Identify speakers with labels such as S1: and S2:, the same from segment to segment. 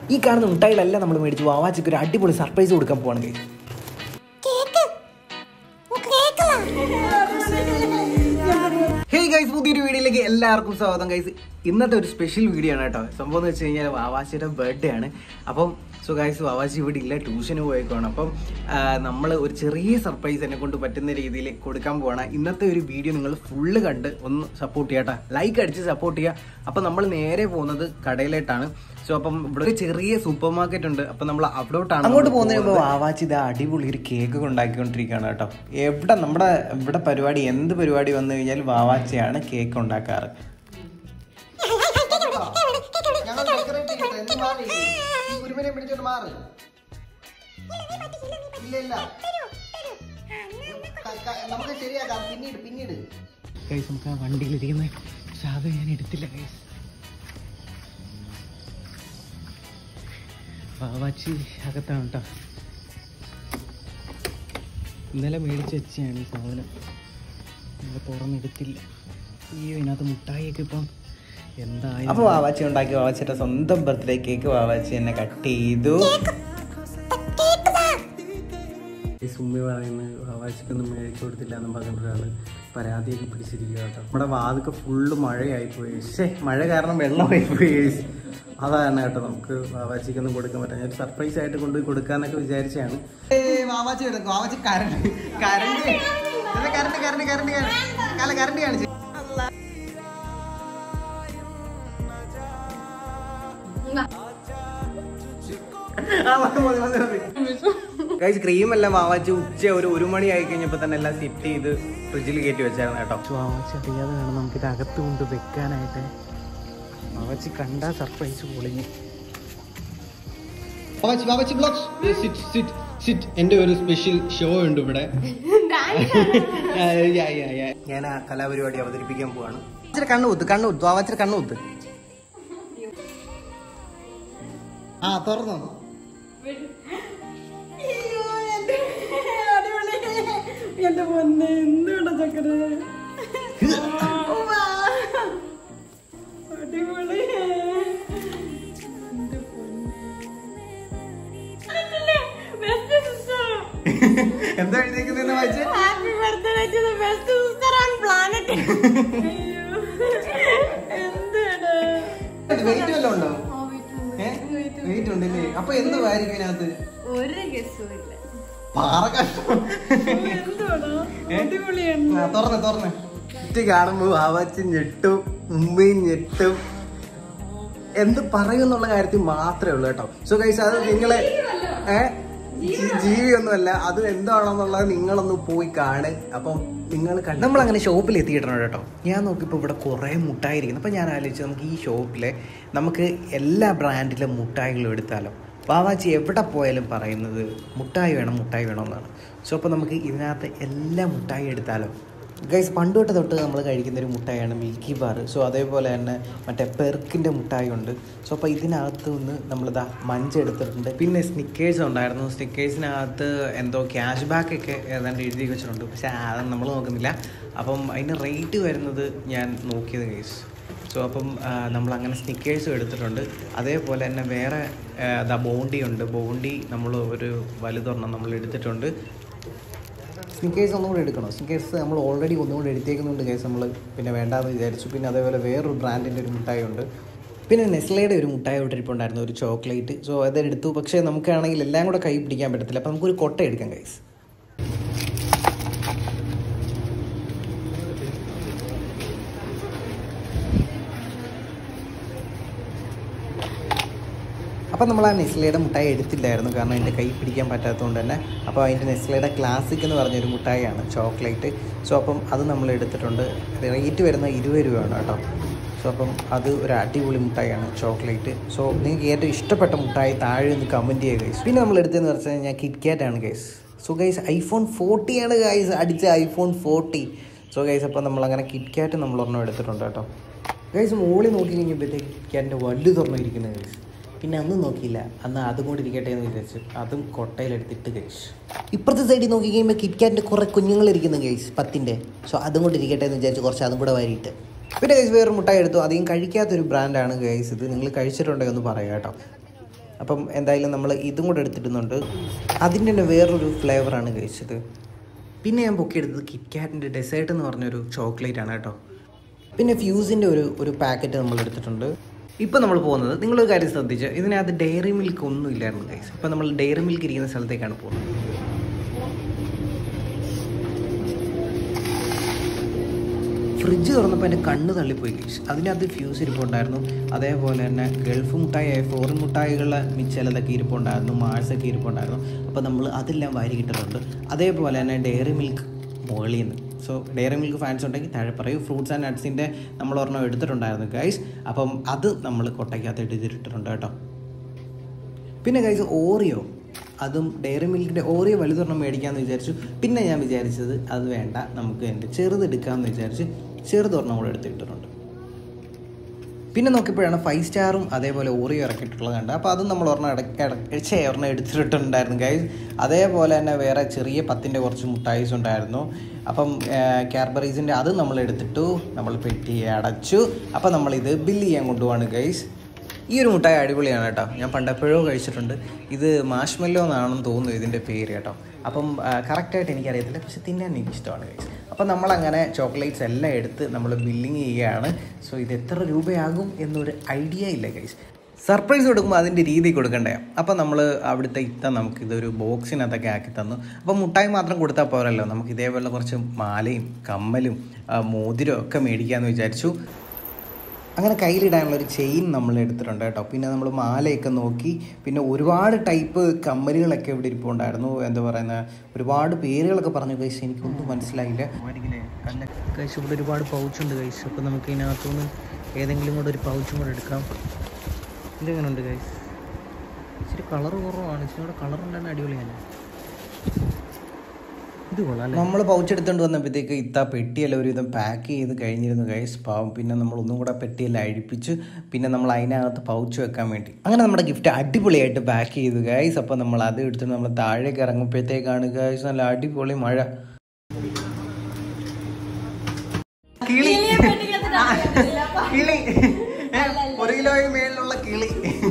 S1: ഈ കാണുന്ന മുട്ടായികളെല്ലാം നമ്മൾ മേടിച്ചു വാവാച്ചിക്ക് ഒരു അടിപൊളി സർപ്രൈസ് കൊടുക്കാൻ പോവാണ് ഗൈസ് ഹേയ് ഗൈസ് പുതിയൊരു വീഡിയോയിലേക്ക് എല്ലാവർക്കും സ്വാഗതം ഗൈസ് ഇന്നത്തെ ഒരു സ്പെഷ്യൽ വീഡിയോ ആണ് കേട്ടോ സംഭവം എന്ന് വെച്ച് കഴിഞ്ഞാൽ വാവാച്ചിയുടെ ബർത്ത്ഡേ ആണ് അപ്പം സോ ഗൈസ് വാവാച്ചി ഇവിടെ ഇല്ല ട്യൂഷന് പോയേക്കാണ് അപ്പം നമ്മൾ ഒരു ചെറിയ സർപ്രൈസ് എന്നെ കൊണ്ട് പറ്റുന്ന രീതിയിൽ കൊടുക്കാൻ പോവാണ് ഇന്നത്തെ ഒരു വീഡിയോ നിങ്ങൾ ഫുള്ള് കണ്ട് ഒന്ന് സപ്പോർട്ട് ചെയ്യാട്ടോ ലൈക്ക് അടിച്ച് സപ്പോർട്ട് ചെയ്യുക അപ്പം നമ്മൾ നേരെ പോകുന്നത് കടയിലേട്ടാണ് സോ അപ്പം ഇവിടെ ഒരു ചെറിയ സൂപ്പർ മാർക്കറ്റ് ഉണ്ട് അപ്പം നമ്മൾ അവിടോട്ടാണ് അങ്ങോട്ട് പോകുന്നതിന് മുമ്പ് വാവാച്ചി ഇത് അടിപൊളി ഒരു കേക്ക് ഉണ്ടാക്കിക്കൊണ്ടിരിക്കുകയാണ് കേട്ടോ എവിടെ നമ്മുടെ ഇവിടെ പരിപാടി എന്ത് പരിപാടി വന്നു കഴിഞ്ഞാൽ വാവാച്ചിയാണ് കേക്ക് ഉണ്ടാക്കാറ്
S2: ഞങ്ങൾ ഡെക്കറേറ്റ് ചെയ്യട്ടെ എന്ത് മാറി ഈ കുരുമനെ പിടിച്ചോണ്ട് മാറ് ഇല്ല ഇല്ല ക- ക- നമുക്ക് ശരിയാക്കാം പിന്നീട് പിന്നീട്
S1: ഗൈസ് നമുക്ക് ആ വണ്ടിയിലിരിക്കുന്ന ശാത ഞാൻ എടുത്തില്ല ഗൈസ് വാവാച്ചി അകത്താണ് കേട്ടോ ഇന്നലെ മേടിച്ച് വെച്ചാണ് ഈ സാധനം നമ്മൾ തുറന്നെടുത്തില്ല ഈ ഇതിനകത്ത് മുട്ടായിയൊക്കെ ഇപ്പം എന്തായാലും അപ്പോൾ വാവാച്ചി ഉണ്ടാക്കി വാവാച്ചിയുടെ സ്വന്തം ബർത്ത്ഡേ കേക്ക് വാവാച്ചി എന്നെ കട്ട് ചെയ്തു ഈ സുമ്മി പറയുന്നത് വാവാച്ചിക്കൊന്നും മേടിച്ചു കൊടുത്തില്ല എന്ന് പറഞ്ഞിട്ടാണ് പരാതിയൊക്കെ പിടിച്ചിരിക്കുക കേട്ടോ നമ്മുടെ വാതൊക്കെ ഫുള്ള് മഴയായിപ്പോയി ശേ മഴ കാരണം വെള്ളമായിപ്പോയി അതാണ് കേട്ടോ നമുക്ക് വാവാച്ചിക്കൊന്നും കൊടുക്കാൻ പറ്റാ ഞാൻ സർപ്രൈസ് ആയിട്ട് കൊണ്ട് കൊടുക്കാന്നൊക്കെ വിചാരിച്ചാണ്
S2: വാവാച്ചി എടുക്കും വാവാച്ചി കരണ്ട് കരണ്ട് കരണ്ട് കരണ്ട് കരണ്ട് കല കരണ്ട് കാണിച്ചു
S1: ഗൈസ് ക്രീം എല്ലാം വാവാച്ച് ഉച്ച ഒരു ഒരു മണി ആയി കഴിഞ്ഞപ്പോൾ തന്നെ എല്ലാം സെറ്റ് ചെയ്ത് ഫ്രിഡ്ജിൽ കയറ്റി വെച്ചായിരുന്നു കേട്ടോ വാവാച്ച് അറിയാതെ വേണം നമുക്ക് ഇത് അകത്ത് കൊണ്ട് വെക്കാനായിട്ട് വാവാച്ച് കണ്ട സർപ്രൈസ് പൊളിഞ്ഞു
S2: Vavachi Vavachi blogs sit sit sit എന്റെ ഒരു സ്പെഷ്യൽ ഷോ ഉണ്ട് ഇവിടെ
S1: ഞാൻ ആ കലാപരിപാടി അവതരിപ്പിക്കാൻ പോവാണ് ഇച്ചിരി കണ്ണു കുത്ത് കണ്ണു കുത്തു വാവാച്ചിരി കണ്ണു കുത്ത്
S2: ആ തുറന്നോ
S3: എന്റെ പൊന്നെ എന്തുകൊണ്ടാ ചക്കര അടിപൊളി എന്റെ പൊന്നെ ബെസ്റ്റ് സിസ്റ്റർ
S1: എന്താ എഴുതിയിരിക്കുന്നതെന്ന് വായിച്ചേ
S3: happy birthday to the best sister on planet എന്താണ്
S2: വെയിറ്റ് വല്ലതും ഉണ്ടോ വെയിറ്റ് ഉണ്ടല്ലേ അപ്പൊ എന്തുവായിരിക്കും ഇതിനകത്ത്
S3: ഒരു ഗസ്സും ഇല്ല
S2: പാറ കഷ്ണം
S3: എന്തുവാണോ അടിപൊളിയാണ്
S2: ആ, തുറന്ന് തുറന്ന്
S1: ഗിഫ്റ്റ് കാണുമ്പോൾ വാവാച്ചി ഞെട്ടും ഉമ്മയും ഞെട്ടും എന്ത് പറയും എന്നുള്ള കാര്യത്തിൽ മാത്രമേ ഉള്ളൂ കേട്ടോ സോ കൈസ് അത് നിങ്ങളെ ഏ ജീവിയൊന്നുമല്ല അത് എന്താണെന്നുള്ളത് നിങ്ങളൊന്ന് പോയി കാണ് അപ്പം നിങ്ങൾ നമ്മൾ അങ്ങനെ ഷോപ്പിൽ എത്തിയിട്ടുണ്ട് കേട്ടോ ഞാൻ നോക്കിയപ്പോൾ ഇവിടെ കുറേ മുട്ടായിരിക്കുന്നു അപ്പം ഞാൻ ആലോചിച്ചു നമുക്ക് ഈ ഷോപ്പിലെ നമുക്ക് എല്ലാ ബ്രാൻഡിലെ മുട്ടായികളും എടുത്താലോ വാവാച്ചി എവിടെ പോയാലും പറയുന്നത് മുട്ടായി വേണം മുട്ടായി വേണം എന്നാണ് സോ അപ്പോൾ നമുക്ക് ഇതിനകത്ത് എല്ലാ മുട്ടായി എടുത്താലോ ഗൈസ് പണ്ട് തൊട്ട് തൊട്ട് നമ്മൾ കഴിക്കുന്ന ഒരു മുട്ടായാണ് മിൽക്കി ബാർ സോ അതേപോലെ തന്നെ മറ്റേ പെർക്കിൻ്റെ മുട്ടായി ഉണ്ട് സോ അപ്പോൾ ഇതിനകത്ത് നിന്ന് നമ്മളിതാ മഞ്ച എടുത്തിട്ടുണ്ട് പിന്നെ സ്നിക്കേഴ്സ് ഉണ്ടായിരുന്നു സ്നിക്കേഴ്സിനകത്ത് എന്തോ ക്യാഷ് ബാക്ക് ഒക്കെ ഏതാണ്ട് എഴുതി വെച്ചിട്ടുണ്ട് പക്ഷേ അത് നമ്മൾ നോക്കുന്നില്ല അപ്പം അതിന് റേറ്റ് വരുന്നത് ഞാൻ നോക്കിയത് ഗൈസ് സോ അപ്പം നമ്മൾ അങ്ങനെ സ്നിക്കേഴ്സും എടുത്തിട്ടുണ്ട് അതേപോലെ തന്നെ വേറെ ദ ബോണ്ടി ഉണ്ട് ബോണ്ടി നമ്മൾ ഒരു വലുതൊരെണ്ണം നമ്മൾ എടുത്തിട്ടുണ്ട് സ്നിക്കേഴ്സ് ഒന്നും കൂടെ എടുക്കണോ സ്നിക്കേഴ്സ് നമ്മൾ ഓൾറെഡി ഒന്നും കൂടെ എടുത്തേക്കുന്നുണ്ട് കേസ് നമ്മൾ പിന്നെ വേണ്ടാന്ന് വിചാരിച്ചു പിന്നെ അതേപോലെ വേറൊരു ബ്രാൻഡിൻ്റെ ഒരു മുട്ടായി ഉണ്ട് പിന്നെ നെസ്ലയുടെ ഒരു മുട്ടായി ഇട്ടിരിപ്പുണ്ടായിരുന്നു ഒരു ചോക്ലേറ്റ് സോ അതെടുത്തു പക്ഷേ നമുക്കാണെങ്കിൽ എല്ലാം കൂടെ കൈ പിടിക്കാൻ പറ്റത്തില്ല അപ്പോൾ നമുക്കൊരു കൊട്ട എടുക്കാം കൈസ് അപ്പോൾ നമ്മൾ ആ നെസ്ലയുടെ മുട്ടായി എടുത്തില്ലായിരുന്നു കാരണം എൻ്റെ കൈ പിടിക്കാൻ പറ്റാത്തതുകൊണ്ട് തന്നെ അപ്പോൾ അതിൻ്റെ നെസ്ലയുടെ ക്ലാസിക് എന്ന് പറഞ്ഞൊരു മുട്ടായിയാണ് ചോക്ലേറ്റ് സോ അപ്പം അത് നമ്മൾ എടുത്തിട്ടുണ്ട് റേറ്റ് വരുന്ന ഇരുപത് രൂപയാണ് കേട്ടോ സോ അപ്പം അത് ഒരു അടിപൊളി മുട്ടായിയാണ് ചോക്ലേറ്റ് സോ നിങ്ങൾക്ക് ഏറ്റവും ഇഷ്ടപ്പെട്ട മുട്ടായി താഴെ ഒന്ന് കമൻറ്റ് ചെയ്യുക ഗൈസ് പിന്നെ നമ്മൾ എടുത്തതെന്ന് വെച്ച് കഴിഞ്ഞാൽ കിറ്റ്കാറ്റ് ആണ് ഗൈസ് സോ ഗൈസ് ഐഫോൺ ഫോർട്ടിയാണ് ഗൈസ് അടിച്ച ഐഫോൺ ഫോർട്ടി സോ ഗൈസ് അപ്പോൾ നമ്മളങ്ങനെ കിറ്റ്കാറ്റ് നമ്മൾ ഒരെണ്ണം എടുത്തിട്ടുണ്ട് കേട്ടോ ഗൈസ് മുകളിൽ നോക്കി കഴിഞ്ഞപ്പോഴത്തേക്ക് കിറ്റ്കാറ്റിൻ്റെ വലുതൊരെണ്ണം ഇരിക്കുന്നത് ഗൈസ് പിന്നെ അന്ന് നോക്കിയില്ല അന്ന് അതും കൂടി ഇരിക്കട്ടെ എന്ന് വിചാരിച്ചു അതും കൊട്ടയിലെടുത്തിട്ട് കഴിച്ചു ഇപ്പുറത്തെ സൈഡിൽ നോക്കി കഴിയുമ്പോൾ കിറ്റ്കാറ്റിൻ്റെ കുറേ കുഞ്ഞുങ്ങൾ ഇരിക്കുന്നു ഗൈസ് പത്തിൻ്റെ സോ അതും കൂടി ഇരിക്കട്ടെ എന്ന് വിചാരിച്ചു കുറച്ച് അതും കൂടെ വാരിയിട്ട് പിന്നെ ഗൈസ് വേറൊരു മുട്ടായി എടുത്തു അധികം കഴിക്കാത്തൊരു ബ്രാൻഡാണ് ഗൈസ് ഇത് നിങ്ങൾ കഴിച്ചിട്ടുണ്ടെങ്കിൽ ഒന്ന് പറയാം കേട്ടോ അപ്പം എന്തായാലും നമ്മൾ ഇതും കൂടെ എടുത്തിടുന്നുണ്ട് അതിൻ്റെ തന്നെ വേറൊരു ഫ്ലേവറാണ് കഴിച്ചത് പിന്നെ ഞാൻ പൊക്കിയെടുത്തത് കിറ്റ്കാറ്റിൻ്റെ ഡെസേർട്ട് എന്ന് പറഞ്ഞൊരു ചോക്ലേറ്റ് ആണ് കേട്ടോ പിന്നെ ഫ്യൂസിൻ്റെ ഒരു ഒരു പാക്കറ്റ് നമ്മൾ എടുത്തിട്ടുണ്ട് ഇപ്പം നമ്മൾ പോകുന്നത് നിങ്ങളൊരു കാര്യം ശ്രദ്ധിച്ച് ഇതിനകത്ത് ഡയറി മിൽക്ക് ഒന്നും ഇല്ലായിരുന്നു ഗൈസ് ഇപ്പം നമ്മൾ ഡയറി മിൽക്ക് ഇരിക്കുന്ന സ്ഥലത്തേക്കാണ് പോകുന്നത് ഫ്രിഡ്ജ് തുറന്നപ്പോൾ എൻ്റെ കണ്ണ് തള്ളിപ്പോയി ഗൈസ് അതിനകത്ത് ഫ്യൂസ് ഇരിപ്പുണ്ടായിരുന്നു അതേപോലെ തന്നെ ഗൾഫ് മുട്ടായി ഫോറിൻ മുട്ടായികളുടെ ചിലതൊക്കെ ഇരിപ്പുണ്ടായിരുന്നു മാഴ്സൊക്കെ ഇരിപ്പുണ്ടായിരുന്നു അപ്പോൾ നമ്മൾ അതെല്ലാം വാരി കിട്ടുന്നുണ്ട് അതേപോലെ തന്നെ ഡയറി മിൽക്ക് മുകളിൽ നിന്ന് സോ ഡയറി മിൽക്ക് ഫാൻസ് ഉണ്ടെങ്കിൽ താഴെ പറയൂ ഫ്രൂട്ട്സ് ആൻഡ് നട്ട്സിൻ്റെ നമ്മൾ ഒരെണ്ണം എടുത്തിട്ടുണ്ടായിരുന്നു ഗൈസ് അപ്പം അത് നമ്മൾ കൊട്ടയ്ക്കകത്ത് എടുത്തിട്ടുണ്ട് കേട്ടോ പിന്നെ കഴിച്ച ഓറിയോ അതും ഡയറി മിൽക്കിൻ്റെ ഓറിയോ വലുതൊരെണ്ണം മേടിക്കാമെന്ന് വിചാരിച്ചു പിന്നെ ഞാൻ വിചാരിച്ചത് അത് വേണ്ട നമുക്ക് എൻ്റെ ചെറുതെടുക്കാമെന്ന് വിചാരിച്ച് ചെറുതൊരെണ്ണം കൂടെ എടുത്തിട്ടുണ്ട് പിന്നെ നോക്കിയപ്പോഴാണ് ഫൈവ് സ്റ്റാറും അതേപോലെ ഓറിയോ ഇറക്കിയിട്ടുള്ളത് കണ്ടത് അപ്പോൾ അതും നമ്മൾ ഒരെണ്ണം ഇടയ്ക്ക് ഇടയ്ക്ക് ഒരെണ്ണം എടുത്തിട്ടുണ്ടായിരുന്നു ഗൈസ് അതേപോലെ തന്നെ വേറെ ചെറിയ പത്തിൻ്റെ കുറച്ച് മുട്ടായിസ് ഉണ്ടായിരുന്നു അപ്പം ക്യാർബറീസിൻ്റെ അത് നമ്മൾ എടുത്തിട്ടു നമ്മൾ പെട്ടി അടച്ചു അപ്പം നമ്മളിത് ബില്ല് ചെയ്യാൻ കൊണ്ടുപോവാണ് ഗൈസ് ഈ ഒരു മുട്ടായി അടിപൊളിയാണ് കേട്ടോ ഞാൻ പണ്ടെപ്പോഴോ കഴിച്ചിട്ടുണ്ട് ഇത് മാഷ്മെല്ലോ എന്നാണെന്ന് തോന്നുന്നു ഇതിൻ്റെ പേര് കേട്ടോ അപ്പം കറക്റ്റായിട്ട് എനിക്കറിയത്തില്ല പക്ഷെ തിന്നാൻ എനിക്ക് ഇഷ്ടമാണ് കഴിച്ചത് അപ്പം നമ്മളങ്ങനെ ചോക്ലേറ്റ്സ് എല്ലാം എടുത്ത് നമ്മൾ ബില്ലിങ് ചെയ്യുകയാണ് സോ ഇത് എത്ര രൂപയാകും എന്നൊരു ഐഡിയ ഇല്ല ഗൈസ് സർപ്രൈസ് കൊടുക്കുമ്പോൾ അതിൻ്റെ രീതി കൊടുക്കണ്ടേ അപ്പം നമ്മൾ അവിടുത്തെ ഇത്ത നമുക്ക് ഇതൊരു ബോക്സിനകത്തൊക്കെ ആക്കി തന്നു അപ്പം മുട്ടായി മാത്രം കൊടുത്താൽ പോരല്ലോ നമുക്ക് ഇതേപോലെ കുറച്ച് മാലയും കമ്മലും ആ, മോതിരവും ഒക്കെ മേടിക്കാമെന്ന് വിചാരിച്ചു അങ്ങനെ കയ്യിലിടാനുള്ള ഒരു ചെയിൻ നമ്മൾ എടുത്തിട്ടുണ്ട് കേട്ടോ പിന്നെ നമ്മൾ മാലയൊക്കെ നോക്കി പിന്നെ ഒരുപാട് ടൈപ്പ് കമ്മലുകളൊക്കെ ഇവിടെ ഇരിപ്പുണ്ടായിരുന്നു എന്താ പറയുന്ന ഒരുപാട് പേരുകളൊക്കെ പറഞ്ഞു കഴിച്ച് എനിക്കൊന്നും മനസ്സിലായില്ല കഴിച്ച് ഇവിടെ ഒരുപാട് പൗച്ചുണ്ട് കഴിച്ച് അപ്പോൾ നമുക്ക് ഇതിനകത്തുനിന്ന് ഏതെങ്കിലും കൂടെ ഒരു പൗച്ചും കൂടെ എടുക്കാം ഇതെങ്ങനെയുണ്ട് കഴിച്ച് ഇച്ചിരി കളർ കുറവാണ് ഇച്ചിരി കൂടെ കളർ ഉണ്ടായിരുന്ന അടിപൊളിയാണ് ഇത് കൊള്ളാം നമ്മൾ പൗച്ച് എടുത്തുകൊണ്ട് വന്നപ്പോഴത്തേക്ക് ഇത്ത പെട്ടിയെല്ലാം ഒരുവിധം പാക്ക് ചെയ്ത് കഴിഞ്ഞിരുന്നു ഗൈസ് പാവം പിന്നെ നമ്മൾ ഒന്നും കൂടെ പെട്ടിയെല്ലാം അഴിപ്പിച്ച് പിന്നെ നമ്മൾ അതിനകത്ത് പൗച്ച് വെക്കാൻ വേണ്ടി അങ്ങനെ നമ്മുടെ ഗിഫ്റ്റ് അടിപൊളിയായിട്ട് പാക്ക് ചെയ്തു ഗൈസ് അപ്പോൾ നമ്മൾ അത് എടുത്തിട്ട് നമ്മൾ താഴേക്ക് ഇറങ്ങുമ്പോഴത്തേക്കാണ് ഗൈസ് നല്ല അടിപൊളി മഴ കിളി കിളി ഒരു കിലോയും മേളിലുള്ള കിളി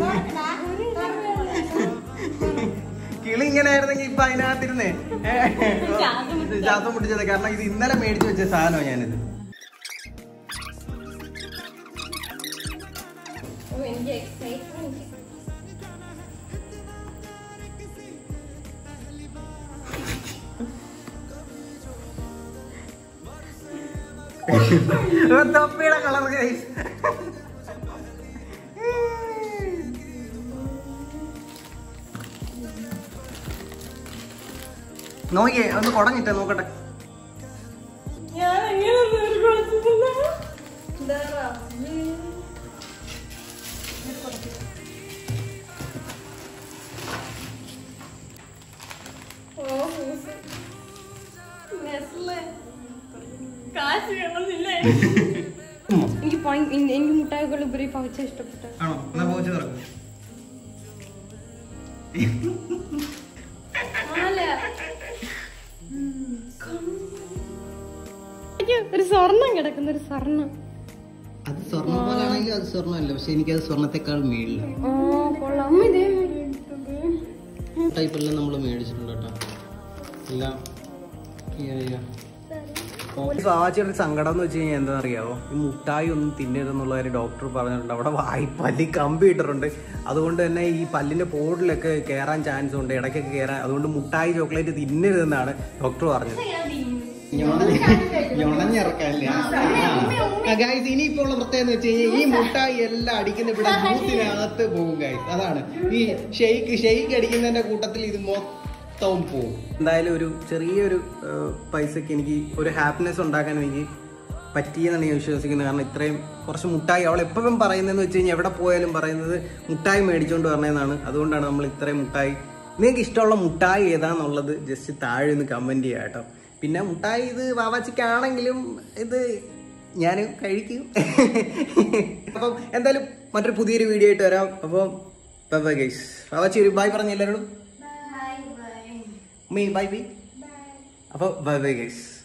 S1: കിളി ഇങ്ങനെ ആയിരുന്നെങ്കിൽ ഇപ്പൊ അതിനകത്തിരുന്നേ ശ്വാസം മുട്ടിച്ചത് കാരണം ഇത് ഇന്നലെ മേടിച്ചു വെച്ച സാധനമാണ് ഞാനിത്
S3: എനിക്ക് എക്സൈറ്റ്മെന്റ്
S1: തൊപ്പിയുടെ കളർ ഗൈസ് നോക്കിയേ ഒന്ന് കുടഞ്ഞിട്ടേ നോക്കട്ടെ
S3: ഞാൻ എങ്ങനെ നേരി കൊടുത്തിട്ടില്ല കാശ് വേണമെന്നില്ലേ എനിക്ക് point- ഇൻ- എനിക്ക് മുട്ടായികൾ ഉപരി പൗച്ച ഇഷ്ടപ്പെട്ട
S1: ആണോ എന്നാ പോച്ച് തുറക്കും
S3: ഒരു സ്വർണം കിടക്കുന്ന ഒരു സ്വർണം
S1: അത് സ്വർണ്ണം പോലാണെങ്കിൽ അത് സ്വർണ്ണമല്ല പക്ഷെ എനിക്കത് സ്വർണ്ണത്തെക്കാൾ മേളിലാണ്
S3: ആ കൊള്ളാം അമ്മ ഇതേ മേടിച്ചത്
S1: ടൈപ്പ് എല്ലാം നമ്മൾ മേടിച്ചിട്ടുണ്ട് കേട്ടോ എല്ലാം സ്വാചിയുടെ സങ്കടം എന്ന് വെച്ച് കഴിഞ്ഞാൽ എന്താ അറിയാവോ ഈ മുട്ടായി ഒന്നും തിന്നരുതെന്നുള്ള കാര്യം ഡോക്ടർ പറഞ്ഞിട്ടുണ്ട് അവിടെ വായി പല്ലി കമ്പി ഇട്ടിട്ടുണ്ട് അതുകൊണ്ട് തന്നെ ഈ പല്ലിന്റെ പോഡിലൊക്കെ കയറാൻ ചാൻസ് ഉണ്ട് ഇടയ്ക്കൊക്കെ കയറാൻ അതുകൊണ്ട് മുട്ടായി ചോക്ലേറ്റ് തിന്നരുതെന്നാണ് ഡോക്ടർ പറഞ്ഞത് ഗൈസ് ഇനിയിപ്പോ ഉള്ള പ്രത്യേകത എന്ന് വെച്ച് കഴിഞ്ഞാൽ ഈ മുട്ടായി എല്ലാം അടിക്കുന്ന ഇവിടെ ബൂത്തിനകത്ത് പോകും ഗൈസ് അതാണ് ഈ ഷെയ്ക്ക് ഷെയ്ക്ക് അടിക്കുന്നതിന്റെ കൂട്ടത്തിൽ ഇത് മൊത്തവും പോകും എന്തായാലും ഒരു ചെറിയൊരു ഏഹ്, പൈസക്ക് എനിക്ക് ഒരു ഹാപ്പിനെസ് ഉണ്ടാക്കാൻ എനിക്ക് പറ്റിയെന്നാണ് ഞാൻ വിശ്വസിക്കുന്നത് കാരണം ഇത്രയും കുറച്ച് മുട്ടായി അവൾ എപ്പോഴും പറയുന്നതെന്ന് വെച്ച് കഴിഞ്ഞാൽ എവിടെ പോയാലും പറയുന്നത് മുട്ടായി മേടിച്ചുകൊണ്ട് വരണമെന്നാണ് അതുകൊണ്ടാണ് നമ്മൾ ഇത്രയും മുട്ടായി നിങ്ങൾക്ക് ഇഷ്ടമുള്ള മുട്ടായി ഏതാന്നുള്ളത് ജസ്റ്റ് താഴെ ഒന്ന് കമൻറ്റ് ചെയ്യാം കേട്ടോ പിന്നെ മുട്ടായി ഇത് വാവാച്ചിക്കാണെങ്കിലും ഇത് ഞാൻ കഴിക്കും അപ്പം എന്തായാലും മറ്റൊരു പുതിയൊരു വീഡിയോ ആയിട്ട് വരാം അപ്പം ബൈ ബൈ ഗൈസ് വാവാച്ചി ഒരു ബൈ പറഞ്ഞ എല്ലാവരോടും മീ ബൈ ബൈ അപ്പോൾ ബൈ ബൈ ഗൈസ്